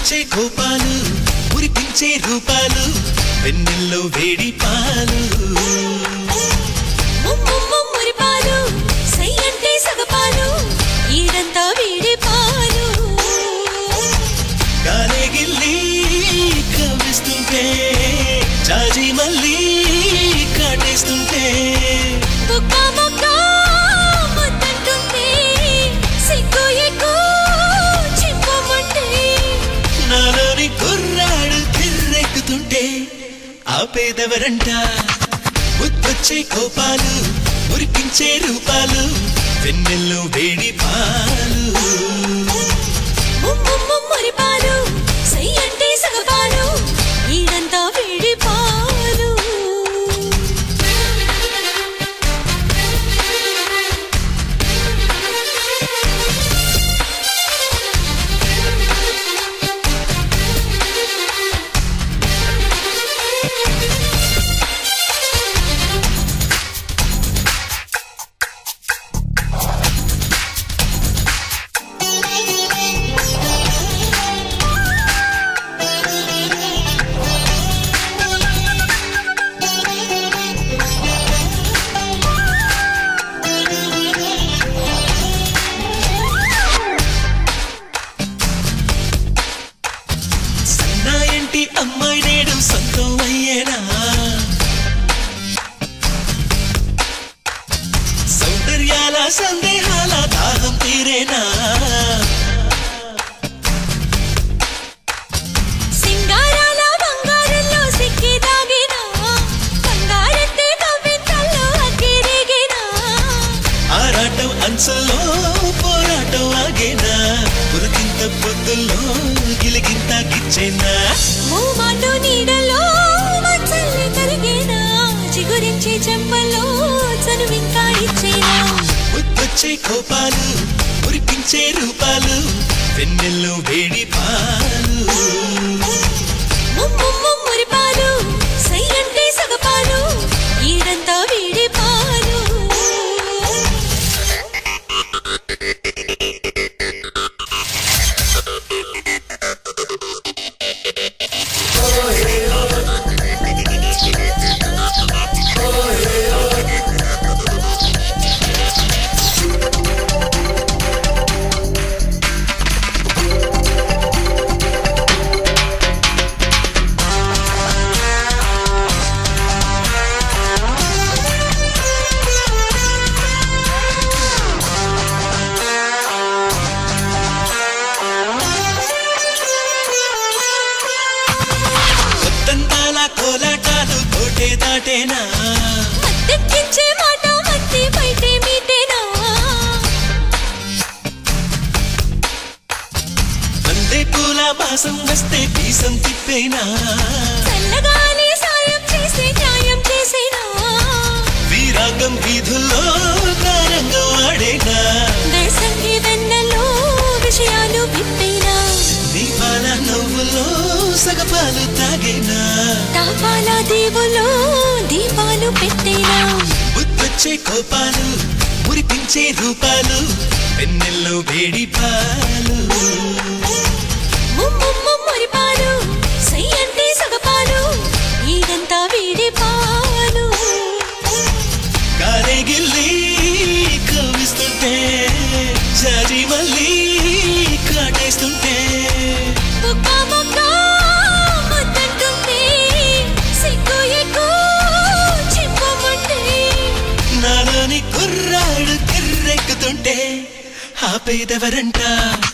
ముద్దొచ్చే కోపాలు మురిపించే రూపాలు వెన్నెల్లో వేడి పాలు ముమ్ముమ్ము మురిపాలు సై అంటే సగపాలు ఈడంతా వీడి పాలు గాలే గిల్లి కవ్విస్తుంటే జాజి మళ్ళీ కాటేస్తుంటే బుక్క బుక్క ముద్దంటుంటే సిగ్గు ఎక్కు చిప్పమంటే నాలోని కుర్రాడు కిర్రెక్కుతుంటే ఆపేదెవరంట ముద్దొచ్చే కోపాలు మురిపించే రూపాలు వెన్నెల్లో వేడి పాలు ముమ్ముమ్ము మురిపాలు సై అంటే సగపాలు ఈడంతా వీడి పాలు సన్నాయంటి అమ్మాయి నేడు సొంతం అయ్యేనా సౌందర్యాల సందేహాల దాహం తీరేనా సింగారాల బంగారంలో సిక్కి దాగినా బంగారెత్తి కవ్వింతల్లో అగ్గి రేగినా ఆరాటం అంచుల్లో పోరాటం ఆగేనా పులకింత పొద్దుల్లో గిలిగింత గిచ్చేనా మూమాటు నీడలో మచ్చల్ని కరిగేనా చిగురించి చెంపల్లో చనువింకా ఇచ్చేనా ముద్దొచ్చే కోపాలు మురిపించే రూపాలు వెన్నెల్లో వేడి పాలు ముమ్ముమ్ము మురిపాలు సై అంటే సగపాలు ఈడంతా వీడి పాలు కొత్తంతాల కోలాటాలు కోటే దాటేనా మత్తెక్కించే మాట మత్తి బయటే మీటేనా అందే పూల మాసం వస్తే పీసం తిప్పేనా చల్లగాలి సాయం చేసి న్యాయం చేసేనా వీరాగం వీధుల్లో ప్రారంగం ఆడేనా దర్శంగి వెన్నెల్లో విషయాలు విప్పేనా దీపాల నవ్వుల్లో సగపాలు తాగేనా తాపాల దీవులో దీపాలు పెట్టేనా బుద్ధొచ్చే కోపాలు మురిపించే రూపాలు వెన్నెల్లో వేడి పాలు ముమ్ముమ్ము మురిపాలు సై అంటే సగపాలు ఈడంతా వీడి పాలు కారే గిల్లి కవిస్తుంటే జారి మళ్ళీ కాటేస్తుంటే బుక్క బుక్క ముద్దంటుంటే సిగ్గు ఎక్కు చిప్పమంటే నాలోని కుర్రాడు కిర్రెక్కుతుంటే ఆపేదెవరంట